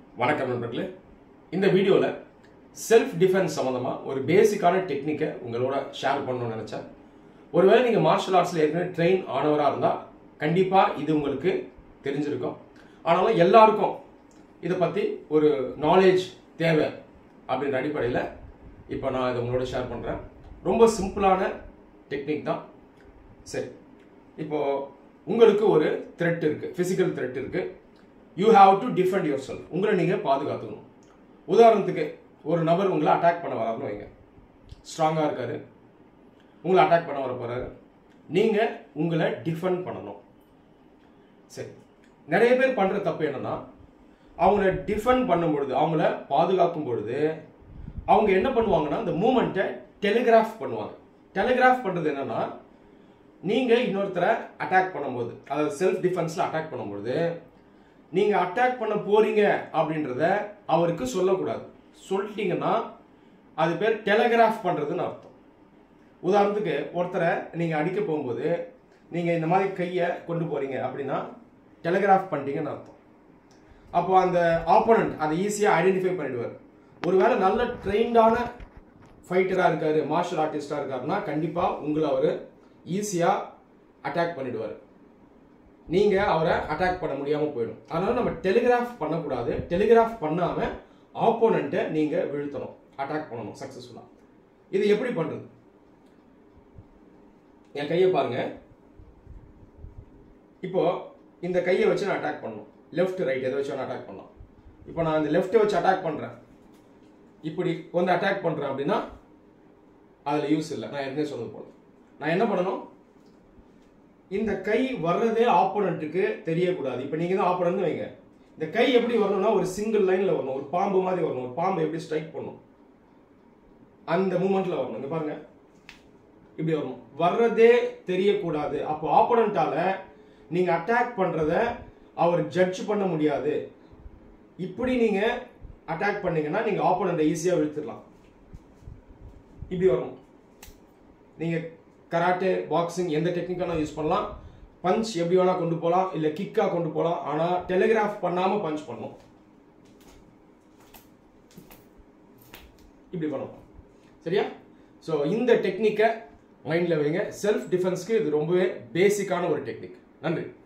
வணக்கம் நண்பர்களே இந்த வீடியோவில் செல்ஃப் டிஃபென்ஸ் சம்மந்தமாக ஒரு பேசிக்கான டெக்னிக்கை உங்களோட ஷேர் பண்ணணும்னு நினச்சேன் ஒருவேளை நீங்கள் மார்ஷல் ஆர்ட்ஸில் ஏற்கனவே ட்ரெயின் ஆனவராக இருந்தால் கண்டிப்பாக இது உங்களுக்கு தெரிஞ்சிருக்கும் ஆனாலும் எல்லாருக்கும் இதை பற்றி ஒரு நாலேஜ் தேவை அப்படின்ற அடிப்படையில் இப்போ நான் இதை உங்களோட ஷேர் பண்ணுறேன் ரொம்ப சிம்பிளான டெக்னிக் தான் சரி இப்போ உங்களுக்கு ஒரு த்ரெட் இருக்கு ஃபிசிக்கல் த்ரெட் இருக்கு you have to defend yourself உங்களை நீங்கள் பாதுகாத்துக்கணும் உதாரணத்துக்கு ஒரு நபர் உங்களை அட்டாக் பண்ண வராருன்னு வைங்க ஸ்ட்ராங்காக இருக்காரு உங்களை அட்டாக் பண்ண வர போறாரு நீங்கள் உங்களை டிஃபெண்ட் பண்ணணும் சரி நிறைய பேர் பண்ணுற தப்பு என்னன்னா அவங்கள டிஃபெண்ட் பண்ணும் பொழுது அவங்கள பாதுகாக்கும் பொழுது அவங்க என்ன பண்ணுவாங்கன்னா இந்த மூமெண்ட்டை டெலிகிராஃப் பண்ணுவாங்க டெலிகிராஃப் பண்ணுறது என்னன்னா நீங்க இன்னொருத்தரை அட்டாக் பண்ணும்போது அதாவது செல்ஃப் டிஃபென்ஸ்ல அட்டாக் பண்ணும்போது நீங்க அட்டாக் பண்ண போறீங்க அப்படின்றத அவருக்கு சொல்லக்கூடாது சொல்லிட்டீங்கன்னா அது பேர் டெலிகிராஃப் பண்றதுன்னு அர்த்தம் உதாரணத்துக்கு ஒருத்தரை நீங்க அடிக்க போகும்போது நீங்க இந்த மாதிரி கையை கொண்டு போறீங்க அப்படின்னா டெலிகிராஃப் பண்ணிட்டீங்கன்னு அர்த்தம் அப்போ அந்த ஆப்போனண்ட் அதை ஈஸியாக ஐடென்டிஃபை பண்ணிடுவார் ஒருவேளை நல்ல ட்ரெயின்டான ஃபைட்டராக இருக்காரு மார்ஷல் ஆர்டிஸ்டாக இருக்காருன்னா கண்டிப்பாக உங்களை அவர் ஈஸியாக அட்டாக் பண்ணிடுவார் நீங்கள் அவரை அட்டாக் பண்ண முடியாமல் போயிடும் அதனால நம்ம டெலிகிராஃப் பண்ணக்கூடாது டெலிகிராஃப் பண்ணாமல் ஆப்போனண்ட்டை நீங்கள் வீழ்த்தணும் அட்டாக் பண்ணணும் சக்ஸஸ்ஃபுல்லாக இது எப்படி பண்ணுறது என் கையை பாருங்க இப்போ இந்த கையை வச்சு நான் அட்டாக் பண்ணணும் லெஃப்ட் ரைட் எதை வச்சு நான் அட்டாக் பண்ணலாம் இப்போ நான் இந்த லெஃப்ட்டை வச்சு அட்டாக் பண்ணுறேன் இப்படி வந்து அட்டாக் பண்ணுறேன் அப்படின்னா அதில் யூஸ் இல்லை நான் ஏற்கனவே சொன்னது போல நான் என்ன பண்ணணும் இந்த கை வர்றதே ஆப்போனண்ட்டுக்கு தெரியக்கூடாது இப்போ நீங்கள் தான் ஆப்போனன்ட் வைங்க இந்த கை எப்படி வரணும்னா ஒரு சிங்கிள் லைனில் வரணும் ஒரு பாம்பு மாதிரி வரணும் ஒரு பாம்பு எப்படி ஸ்ட்ரைக் பண்ணும் அந்த மூமெண்ட்ல வரணும் இங்க பாருங்க இப்படி வரணும் வர்றதே தெரியக்கூடாது அப்போ ஆப்போனண்டால நீங்க அட்டாக் பண்றத அவர் ஜட்ஜ் பண்ண முடியாது இப்படி நீங்க அட்டாக் பண்ணீங்கன்னா நீங்க ஆப்போனண்ட்டை ஈஸியா விழுத்துடலாம் இப்படி வரணும் நீங்க கராட்டே பாக்ஸிங் எந்த டெக்னிக்கான யூஸ் பண்ணலாம் பஞ்ச் எப்படி வேணா கொண்டு போகலாம் இல்ல கிக்கா கொண்டு போகலாம் ஆனா டெலிகிராஃப் பண்ணாம பஞ்ச் பண்ணணும் இப்படி பண்ணணும் சரியா ஸோ இந்த டெக்னிக்கை மைண்டில் வைங்க செல்ஃப் டிஃபென்ஸ்க்கு இது ரொம்பவே பேசிக்கான ஒரு டெக்னிக் நன்றி